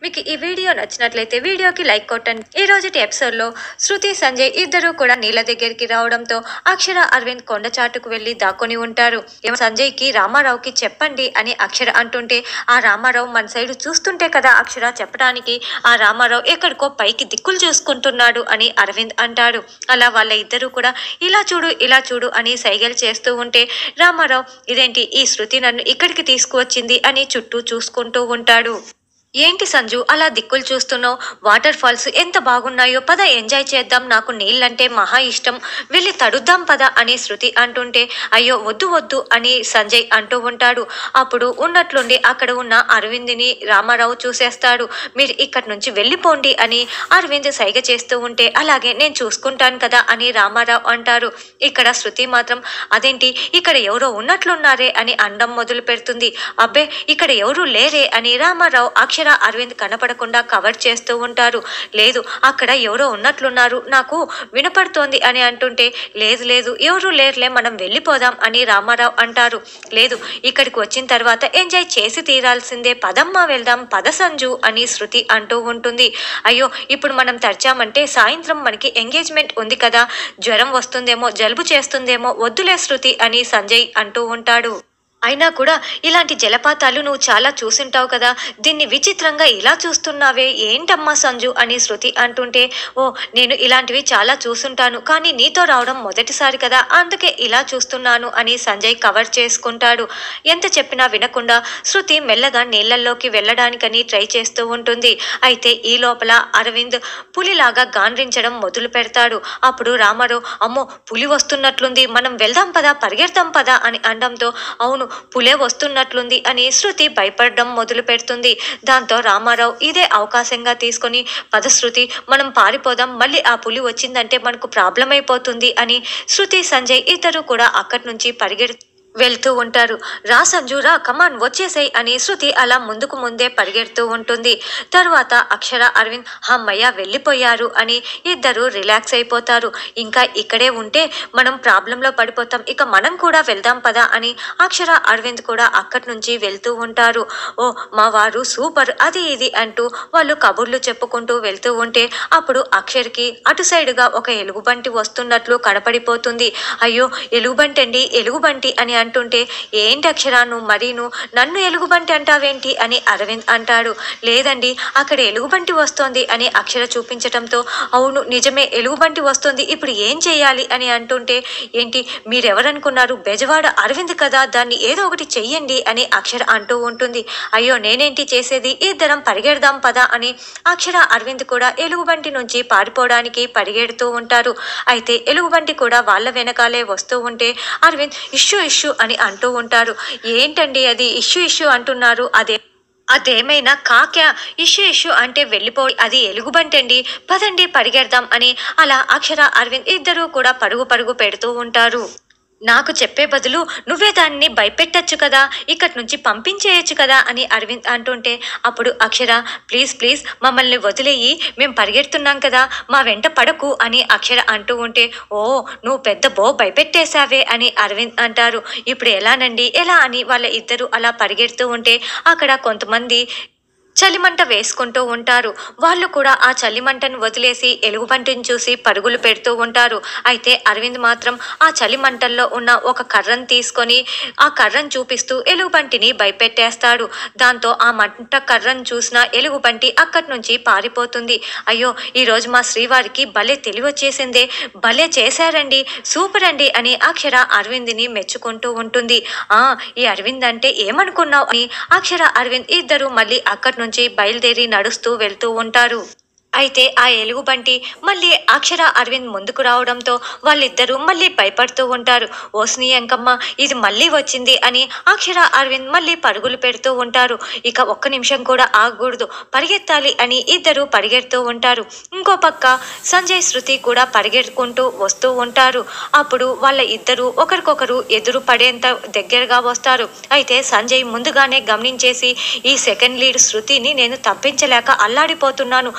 మీకు ఈ వీడియో నచ్చినట్లయితే వీడియోకి లైక్ కొట్టండి ఈ రోజుటి ఎపిసోడ్లో శృతి సంజయ్ ఇద్దరు కూడా నీళ్ళ దగ్గరికి రావడంతో అక్షర అరవింద్ కొండ చాటుకు వెళ్ళి దాక్కుని ఉంటారు ఏమో సంజయ్కి రామారావుకి చెప్పండి అని అక్షర అంటుంటే ఆ రామారావు మన సైడు చూస్తుంటే కదా అక్షర చెప్పడానికి ఆ రామారావు ఎక్కడికో పైకి దిక్కులు చూసుకుంటున్నాడు అని అరవింద్ అంటాడు అలా వాళ్ళ ఇద్దరు కూడా ఇలా చూడు ఇలా చూడు అని సైగలు చేస్తూ ఉంటే రామారావు ఇదేంటి ఈ శృతి నన్ను ఇక్కడికి తీసుకువచ్చింది అని చుట్టూ చూసుకుంటూ ఉంటాడు ఏంటి సంజు అలా దిక్కులు చూస్తున్నావు వాటర్ ఫాల్స్ ఎంత బాగున్నాయో పద ఎంజాయ్ చేద్దాం నాకు నీళ్ళంటే మహా ఇష్టం వెళ్ళి తడుద్దాం పద అని శృతి అంటుంటే అయ్యో వద్దు వద్దు అని సంజయ్ అంటూ ఉంటాడు అప్పుడు ఉన్నట్లుండి అక్కడ ఉన్న అరవింద్ని రామారావు చూసేస్తాడు మీరు ఇక్కడి నుంచి వెళ్ళిపోండి అని అరవింద్ సైగ చేస్తూ ఉంటే అలాగే నేను చూసుకుంటాను కదా అని రామారావు అంటారు ఇక్కడ శృతి మాత్రం అదేంటి ఇక్కడ ఎవరో ఉన్నట్లున్నారే అని అండం మొదలు పెడుతుంది అబ్బే ఇక్కడ ఎవరు లేరే అని రామారావు అక్షర అరవింద్ కనపడకుండా కవర్ చేస్తూ ఉంటారు లేదు అక్కడ ఎవరో ఉన్నట్లున్నారు నాకు వినపడుతోంది అని అంటుంటే లేదు లేదు ఎవరు లేరులే మనం వెళ్ళిపోదాం అని రామారావు అంటారు లేదు ఇక్కడికి వచ్చిన తర్వాత ఎంజాయ్ చేసి తీరాల్సిందే పదమ్మా వెళ్దాం పద సంజు అని శృతి అంటూ ఉంటుంది అయ్యో ఇప్పుడు మనం తరిచామంటే సాయంత్రం మనకి ఎంగేజ్మెంట్ ఉంది కదా జ్వరం వస్తుందేమో జలుబు చేస్తుందేమో వద్దులే శృతి అని సంజయ్ అంటూ ఉంటాడు అయినా కూడా ఇలాంటి జలపాతాలు నువ్వు చాలా చూసింటావు కదా దీన్ని విచిత్రంగా ఇలా చూస్తున్నావే ఏంటమ్మా సంజు అని శృతి అంటుంటే ఓ నేను ఇలాంటివి చాలా చూసుంటాను కానీ నీతో రావడం మొదటిసారి కదా అందుకే ఇలా చూస్తున్నాను అని సంజయ్ కవర్ చేసుకుంటాడు ఎంత చెప్పినా వినకుండా శృతి మెల్లగా నీళ్ళల్లోకి వెళ్ళడానికని ట్రై చేస్తూ ఉంటుంది అయితే ఈ లోపల అరవింద్ పులిలాగా గాండ్రించడం మొదలు పెడతాడు అప్పుడు రామారావు అమ్మో పులి వస్తున్నట్లుంది మనం వెళ్దాం పదా పరిగెడతాం పదా అని అనడంతో అవును పులే వస్తున్నట్లుంది అని శృతి భయపడడం మొదలు పెడుతుంది దాంతో రామారావు ఇదే అవకాశంగా తీసుకొని పదశృతి మనం పారిపోదాం మళ్ళీ ఆ పులి వచ్చిందంటే మనకు ప్రాబ్లం అయిపోతుంది అని శృతి సంజయ్ ఇద్దరు కూడా అక్కడి నుంచి పరిగెడు వెళ్తూ ఉంటారు రా సంజు రా కమాన్ వచ్చేసేయ్ అని శృతి అలా ముందుకు ముందే పరిగెడుతూ ఉంటుంది తర్వాత అక్షర అరవింద్ హమ్మయ్య వెళ్ళిపోయారు అని ఇద్దరు రిలాక్స్ అయిపోతారు ఇంకా ఇక్కడే ఉంటే మనం ప్రాబ్లంలో పడిపోతాం ఇక మనం కూడా వెళ్దాం పదా అని అక్షర అరవింద్ కూడా అక్కడి నుంచి వెళ్తూ ఉంటారు ఓ మా వారు సూపర్ అది ఇది అంటూ వాళ్ళు కబుర్లు చెప్పుకుంటూ వెళ్తూ ఉంటే అప్పుడు అక్షర్కి అటు సైడుగా ఒక ఎలుగుబంటి వస్తున్నట్లు కనపడిపోతుంది అయ్యో ఎలుగుబంటి అండి ఎలుగుబంటి అని అంటుంటే ఏంటి అక్షర నువ్వు మరీను నన్ను ఎలుగుబంటి అంటావేంటి అని అరవింద్ అంటాడు లేదండి అక్కడ ఎలుగుబంటి వస్తోంది అని అక్షర చూపించటంతో అవును నిజమే ఎలుగుబంటి వస్తుంది ఇప్పుడు ఏం చేయాలి అని అంటుంటే ఏంటి మీరెవరనుకున్నారు బెజవాడ అరవింద్ కదా దాన్ని ఏదో ఒకటి చెయ్యండి అని అక్షర అంటూ ఉంటుంది అయ్యో నేనేంటి చేసేది ఇద్దరం పరిగెడదాం పదా అని అక్షర అరవింద్ కూడా ఎలుగుబంటి నుంచి పారిపోవడానికి పరిగెడుతూ ఉంటారు అయితే ఎలుగుబంటి కూడా వాళ్ళ వెనకాలే వస్తూ ఉంటే అరవింద్ ఇష్యూ ఇష్యూ అని అంటూ ఉంటారు ఏంటండి అది ఇష్యూ ఇష్యూ అంటున్నారు అదే అదేమైనా కాక్యా ఇష్యూ ఇష్యూ అంటే వెళ్ళిపో అది ఎలుగుబంటండి పదండి పరిగెడదాం అని అలా అక్షర అరవింద్ ఇద్దరూ కూడా పరుగు పరుగు పెడుతూ ఉంటారు నాకు చెప్పే బదులు నువ్వే దాన్ని భయపెట్టచ్చు కదా ఇక్కడి నుంచి పంపించేయచ్చు కదా అని అరవింద్ అంటుంటే అప్పుడు అక్షర ప్లీజ్ ప్లీజ్ మమ్మల్ని వదిలేయి మేము పరిగెడుతున్నాం కదా మా వెంట పడకు అని అక్షర అంటూ ఉంటే ఓ నువ్వు పెద్ద బో భయపెట్టేశావే అని అరవింద్ అంటారు ఇప్పుడు ఎలానండి ఎలా అని వాళ్ళ ఇద్దరు అలా పరిగెడుతూ ఉంటే అక్కడ కొంతమంది చలిమంట వేసుకుంటూ ఉంటారు వాళ్ళు కూడా ఆ చలిమంటను వదిలేసి ఎలుగుబంటిని చూసి పరుగులు పెడుతూ ఉంటారు అయితే అరవింద్ మాత్రం ఆ చలిమంటల్లో ఉన్న ఒక కర్రను తీసుకొని ఆ కర్రను చూపిస్తూ ఎలుగుబంటిని భయపెట్టేస్తాడు దాంతో ఆ మంట కర్రను చూసిన ఎలుగుబంటి అక్కడి నుంచి పారిపోతుంది అయ్యో ఈరోజు మా శ్రీవారికి భలే తెలివచ్చేసిందే భలే చేశారండి సూపర్ అండి అని అక్షర అరవింద్ని మెచ్చుకుంటూ ఉంటుంది ఆ ఈ అరవింద్ అంటే ఏమనుకున్నావు అని అక్షర అరవింద్ ఇద్దరు మళ్ళీ అక్కడి నుంచి బయలుదేరి నడుస్తూ వెళ్తూ ఉంటారు అయితే ఆ ఎలుగుబంటి మళ్ళీ అక్షర అరవింద్ ముందుకు రావడంతో వాళ్ళిద్దరూ మళ్ళీ భయపడుతూ ఉంటారు ఓస్ని ఎంకమ్మ ఇది మళ్ళీ వచ్చింది అని అక్షర అరవింద్ మళ్ళీ పరుగులు పెడుతూ ఉంటారు ఇక ఒక్క నిమిషం కూడా ఆగకూడదు పరిగెత్తాలి అని ఇద్దరు పరిగెడుతూ ఉంటారు ఇంకో పక్క సంజయ్ శృతి కూడా పరిగెత్తుకుంటూ వస్తూ ఉంటారు అప్పుడు వాళ్ళ ఇద్దరు ఒకరికొకరు ఎదురు పడేంత దగ్గరగా వస్తారు అయితే సంజయ్ ముందుగానే గమనించేసి ఈ సెకండ్ లీడ్ శృతిని నేను తప్పించలేక అల్లాడిపోతున్నాను ఈ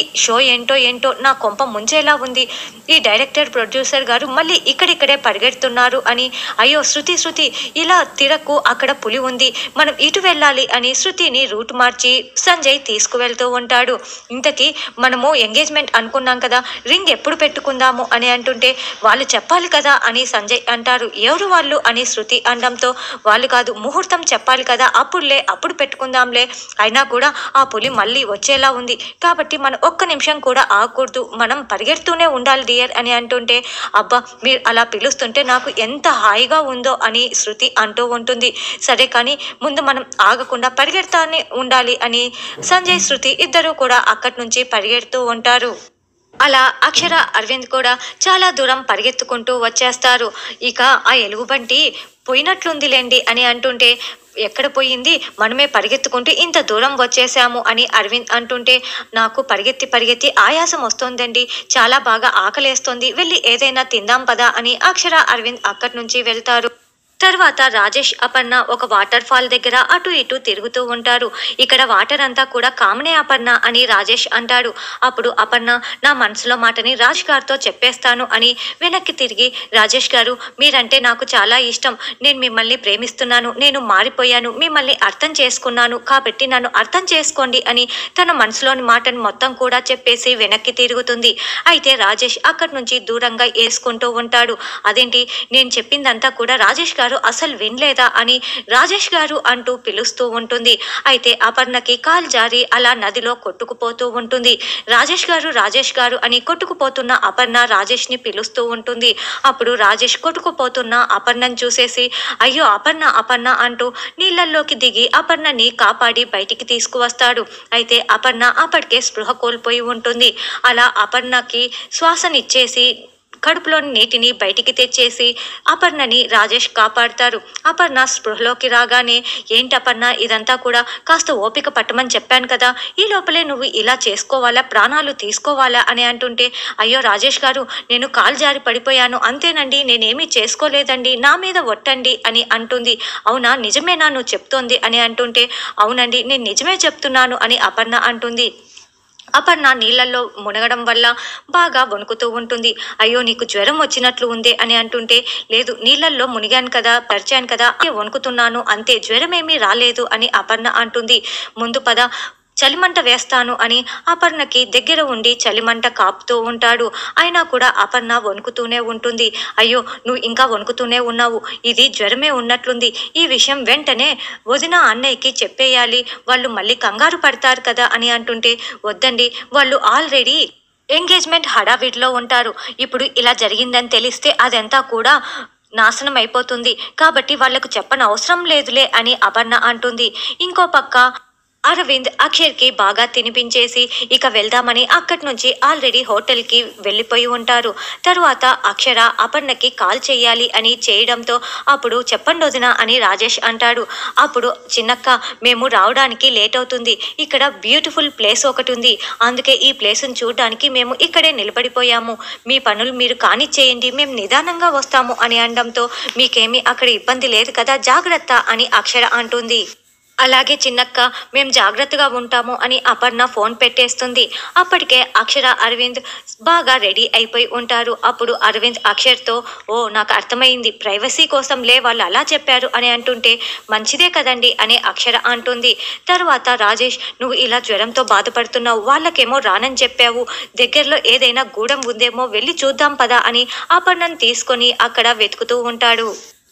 షో ఏంటో ఏంటో నా కొంప ముంచేలా ఉంది ఈ డైరెక్టర్ ప్రొడ్యూసర్ గారు మళ్ళీ ఇక్కడిక్కడే పరిగెడుతున్నారు అని అయ్యో శృతి శృతి ఇలా తిరక్కు అక్కడ పులి ఉంది మనం ఇటు వెళ్ళాలి అని శృతిని రూట్ మార్చి సంజయ్ తీసుకువెళ్తూ ఉంటాడు ఇంతకీ మనము ఎంగేజ్మెంట్ అనుకున్నాం కదా రింగ్ ఎప్పుడు పెట్టుకుందాము అని అంటుంటే వాళ్ళు చెప్పాలి కదా అని సంజయ్ అంటారు ఎవరు వాళ్ళు అని శృతి అనడంతో వాళ్ళు కాదు ముహూర్తం చెప్పాలి కదా అప్పుడులే అప్పుడు పెట్టుకుందాంలే అయినా కూడా ఆ పులి మళ్ళీ వచ్చేలా ఉంది కాబట్టి మనం ఒక్క నిమిషం కూడా ఆగకూడదు మనం పరిగెడుతూనే ఉండాలి డియర్ అని అంటుంటే అబ్బా మీరు అలా పిలుస్తుంటే నాకు ఎంత హాయిగా ఉందో అని శృతి అంటూ ఉంటుంది సరే కానీ ముందు మనం ఆగకుండా పరిగెడతానే ఉండాలి అని సంజయ్ శృతి ఇద్దరు కూడా అక్కడి నుంచి పరిగెడుతూ ఉంటారు అలా అక్షర అరవింద్ కూడా చాలా దూరం పరిగెత్తుకుంటూ వచ్చేస్తారు ఇక ఆ ఎలుగుబంటి పోయినట్లుందిలేండి అని అంటుంటే ఎక్కడ పోయింది మనమే పరిగెత్తుకుంటూ ఇంత దూరం వచ్చేసాము అని అరవింద్ అంటుంటే నాకు పరిగెత్తి పరిగెత్తి ఆయాసం వస్తోందండి చాలా బాగా ఆకలేస్తోంది వెళ్ళి ఏదైనా తిందాం పదా అని అక్షర అరవింద్ అక్కడి నుంచి వెళ్తారు తర్వాత రాజేష్ అపర్ణ ఒక వాటర్ ఫాల్ దగ్గర అటు ఇటు తిరుగుతూ ఉంటారు ఇక్కడ వాటర్ అంతా కూడా కామనే అపర్ణ అని రాజేష్ అంటాడు అప్పుడు అపర్ణ నా మనసులో మాటని రాజ్ గారితో చెప్పేస్తాను అని వెనక్కి తిరిగి రాజేష్ గారు మీరంటే నాకు చాలా ఇష్టం నేను మిమ్మల్ని ప్రేమిస్తున్నాను నేను మారిపోయాను మిమ్మల్ని అర్థం చేసుకున్నాను కాబట్టి నన్ను అర్థం చేసుకోండి అని తన మనసులోని మాటను మొత్తం కూడా చెప్పేసి వెనక్కి తిరుగుతుంది అయితే రాజేష్ అక్కడి నుంచి దూరంగా వేసుకుంటూ ఉంటాడు అదేంటి నేను చెప్పిందంతా కూడా రాజేష్ గారు అసలు వినలేదా అని రాజేష్ గారు అంటూ పిలుస్తూ ఉంటుంది అయితే అపర్ణకి కాల్ జారి అలా నదిలో కొట్టుకుపోతూ ఉంటుంది రాజేష్ గారు రాజేష్ గారు అని కొట్టుకుపోతున్న అపర్ణ రాజేష్ ని పిలుస్తూ ఉంటుంది అప్పుడు రాజేష్ కొట్టుకుపోతున్న అపర్ణను చూసేసి అయ్యో అపర్ణ అపర్ణ అంటూ నీళ్ళల్లోకి దిగి అపర్ణని కాపాడి బయటికి తీసుకువస్తాడు అయితే అపర్ణ అప్పటికే స్పృహ కోల్పోయి ఉంటుంది అలా అపర్ణకి శ్వాసనిచ్చేసి కడుపులోని నీటిని బయటికి తెచ్చేసి అపర్ణని రాజేష్ కాపాడతారు అపర్ణ స్పృహలోకి రాగానే ఏంటి అపర్ణ ఇదంతా కూడా కాస్త ఓపిక పట్టమని చెప్పాను కదా ఈ లోపలే నువ్వు ఇలా చేసుకోవాలా ప్రాణాలు తీసుకోవాలా అని అంటుంటే అయ్యో రాజేష్ గారు నేను కాలు జారి పడిపోయాను అంతేనండి నేనేమీ చేసుకోలేదండి నా మీద ఒట్టండి అని అంటుంది అవునా నిజమేనా నువ్వు చెప్తోంది అని అంటుంటే అవునండి నేను నిజమే చెప్తున్నాను అని అపర్ణ అంటుంది అపర్ణ నీళ్ళల్లో మునగడం వల్ల బాగా వణుకుతూ ఉంటుంది అయ్యో నీకు జ్వరం వచ్చినట్లు ఉంది అని అంటుంటే లేదు నీళ్ళల్లో మునిగాను కదా పరిచాను కదా అదే వణుకుతున్నాను అంతే జ్వరం ఏమీ రాలేదు అని అపర్ణ అంటుంది ముందు పద చలిమంట వేస్తాను అని అపర్ణకి దగ్గర ఉండి చలిమంట కాపుతూ ఉంటాడు అయినా కూడా అపర్ణ వణుకుతూనే ఉంటుంది అయ్యో నువ్వు ఇంకా వణుకుతూనే ఉన్నావు ఇది జ్వరమే ఉన్నట్లుంది ఈ విషయం వెంటనే వదిన అన్నయ్యకి చెప్పేయాలి వాళ్ళు మళ్ళీ కంగారు పడతారు కదా అని అంటుంటే వద్దండి వాళ్ళు ఆల్రెడీ ఎంగేజ్మెంట్ హడావిడిలో ఉంటారు ఇప్పుడు ఇలా జరిగిందని తెలిస్తే అదంతా కూడా నాశనం అయిపోతుంది కాబట్టి వాళ్లకు చెప్పని అవసరం లేదులే అని అపర్ణ అంటుంది ఇంకో పక్క అరవింద్ అక్షర్కి బాగా తినిపించేసి ఇక వెళ్దామని అక్కడి నుంచి ఆల్రెడీ హోటల్కి వెళ్ళిపోయి ఉంటారు తరువాత అక్షర అపర్ణకి కాల్ చేయాలి అని చేయడంతో అప్పుడు చెప్పండి వదిన అని రాజేష్ అంటాడు అప్పుడు చిన్నక్క మేము రావడానికి లేట్ అవుతుంది ఇక్కడ బ్యూటిఫుల్ ప్లేస్ ఒకటి ఉంది అందుకే ఈ ప్లేస్ని చూడడానికి మేము ఇక్కడే నిలబడిపోయాము మీ పనులు మీరు కానిచ్చేయండి మేము నిదానంగా వస్తాము అని అనడంతో మీకేమీ అక్కడ ఇబ్బంది లేదు కదా జాగ్రత్త అని అక్షర అంటుంది అలాగే చిన్నక్క మేం జాగ్రత్తగా ఉంటాము అని అపర్ణ ఫోన్ పెట్టేస్తుంది అప్పటికే అక్షర అరవింద్ బాగా రెడీ అయిపోయి ఉంటారు అప్పుడు అరవింద్ అక్షర్తో ఓ నాకు అర్థమైంది ప్రైవసీ కోసం లే వాళ్ళు అలా చెప్పారు అని అంటుంటే మంచిదే కదండి అని అక్షర అంటుంది తర్వాత రాజేష్ నువ్వు ఇలా జ్వరంతో బాధపడుతున్నావు వాళ్ళకేమో రానని చెప్పావు దగ్గరలో ఏదైనా గూడెం ఉందేమో వెళ్ళి చూద్దాం పదా అని అపర్ణను తీసుకొని అక్కడ వెతుకుతూ ఉంటాడు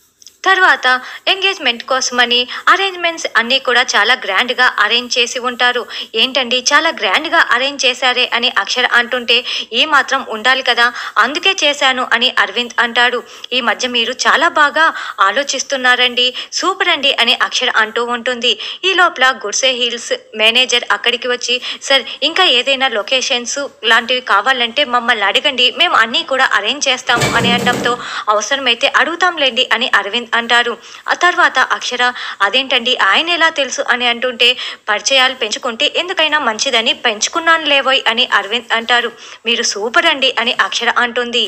తర్వాత ఎంగేజ్మెంట్ కోసమని అరేంజ్మెంట్స్ అన్నీ కూడా చాలా గ్రాండ్గా అరేంజ్ చేసి ఉంటారు ఏంటండి చాలా గ్రాండ్గా అరేంజ్ చేశారే అని అక్షర అంటుంటే ఏ మాత్రం ఉండాలి కదా అందుకే చేశాను అని అరవింద్ అంటాడు ఈ మధ్య మీరు చాలా బాగా ఆలోచిస్తున్నారండి సూపర్ అండి అని అక్షర అంటూ ఉంటుంది ఈ లోపల గుడ్సే హిల్స్ మేనేజర్ అక్కడికి వచ్చి సార్ ఇంకా ఏదైనా లొకేషన్స్ లాంటివి కావాలంటే మమ్మల్ని అడగండి మేము అన్నీ కూడా అరేంజ్ చేస్తాము అని అనడంతో అవసరమైతే అడుగుతాంలేండి అని అరవింద్ అంటారు ఆ తర్వాత అక్షర అదేంటండి ఆయన ఎలా తెలుసు అని అంటుంటే పరిచయాలు పెంచుకుంటే ఎందుకైనా మంచిదని పెంచుకున్నాను లేవోయ్ అని అరవింద్ అంటారు మీరు సూపర్ అండి అని అక్షర అంటుంది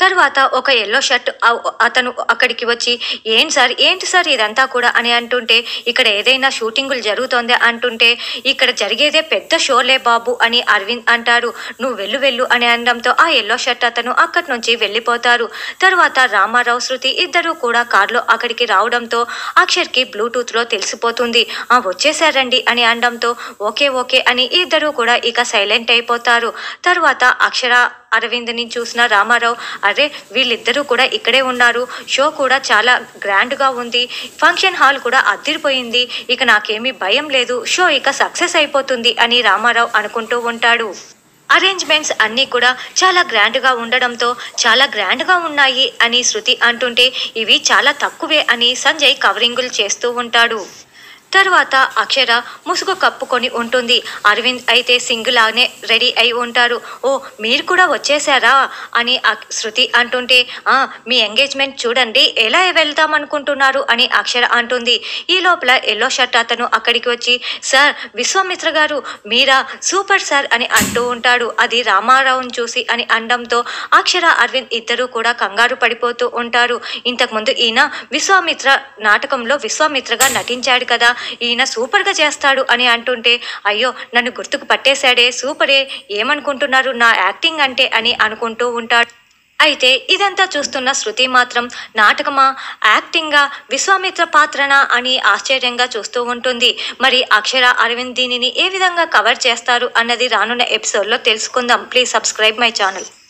తర్వాత ఒక ఎల్లో షర్ట్ అ- అతను అక్కడికి వచ్చి ఏం సార్ ఏంటి సార్ ఇదంతా కూడా అని అంటుంటే ఇక్కడ ఏదైనా షూటింగులు జరుగుతోంది అంటుంటే ఇక్కడ జరిగేదే పెద్ద షోలే బాబు అని అరవింద్ అంటారు నువ్వు వెళ్ళు వెళ్ళు అని అనడంతో ఆ ఎల్లో షర్ట్ అతను అక్కడి నుంచి వెళ్ళిపోతారు తర్వాత రామారావు శృతి ఇద్దరు కూడా కార్లో అక్కడికి రావడంతో అక్షర్కి బ్లూటూత్లో తెలిసిపోతుంది ఆ వచ్చేసారండి అని అనడంతో ఓకే ఓకే అని ఇద్దరు కూడా ఇక సైలెంట్ అయిపోతారు తర్వాత అక్షర అరవింద్ని చూసిన రామారావు అరే వీళ్ళిద్దరూ కూడా ఇక్కడే ఉన్నారు షో కూడా చాలా గ్రాండ్గా ఉంది ఫంక్షన్ హాల్ కూడా అద్దరిపోయింది ఇక నాకేమీ భయం లేదు షో ఇక సక్సెస్ అయిపోతుంది అని రామారావు అనుకుంటూ ఉంటాడు అరేంజ్మెంట్స్ అన్నీ కూడా చాలా గ్రాండ్గా ఉండడంతో చాలా గ్రాండ్గా ఉన్నాయి అని శృతి అంటుంటే ఇవి చాలా తక్కువే అని సంజయ్ కవరింగులు చేస్తూ ఉంటాడు తర్వాత అక్షర ముసుగు కప్పుకొని ఉంటుంది అరవింద్ అయితే సింగిలానే రెడీ అయి ఉంటారు ఓ మీరు కూడా వచ్చేసారా అని అక్- శృతి అంటుంటే "ఆ, మీ ఎంగేజ్మెంట్ చూడండి ఎలా వెళ్దాం అనుకుంటున్నారు అని అక్షర అంటుంది ఈ లోపల ఎల్లో షర్ట్ అతను అక్కడికి వచ్చి సార్ విశ్వామిత్ర గారు మీరా సూపర్ సార్ అని అంటూ ఉంటాడు అది రామారావుని చూసి అని అనడంతో అక్షర అరవింద్ ఇద్దరు కూడా కంగారు పడిపోతూ ఉంటారు ఇంతకుముందు ఈయన విశ్వామిత్ర నాటకంలో విశ్వామిత్రగా నటించాడు కదా ఈయన సూపర్గా చేస్తాడు అని అంటుంటే అయ్యో నన్ను గుర్తుకు పట్టేశాడే సూపరే ఏమనుకుంటున్నారు నా యాక్టింగ్ అంటే అని అనుకుంటూ ఉంటాడు అయితే ఇదంతా చూస్తున్న శృతి మాత్రం నాటకమా యాక్టింగా విశ్వామిత్ర పాత్రనా అని ఆశ్చర్యంగా చూస్తూ ఉంటుంది మరి అక్షర అరవింద్ దీనిని ఏ విధంగా కవర్ చేస్తారు అన్నది రానున్న ఎపిసోడ్లో తెలుసుకుందాం ప్లీజ్ సబ్స్క్రైబ్ మై ఛానల్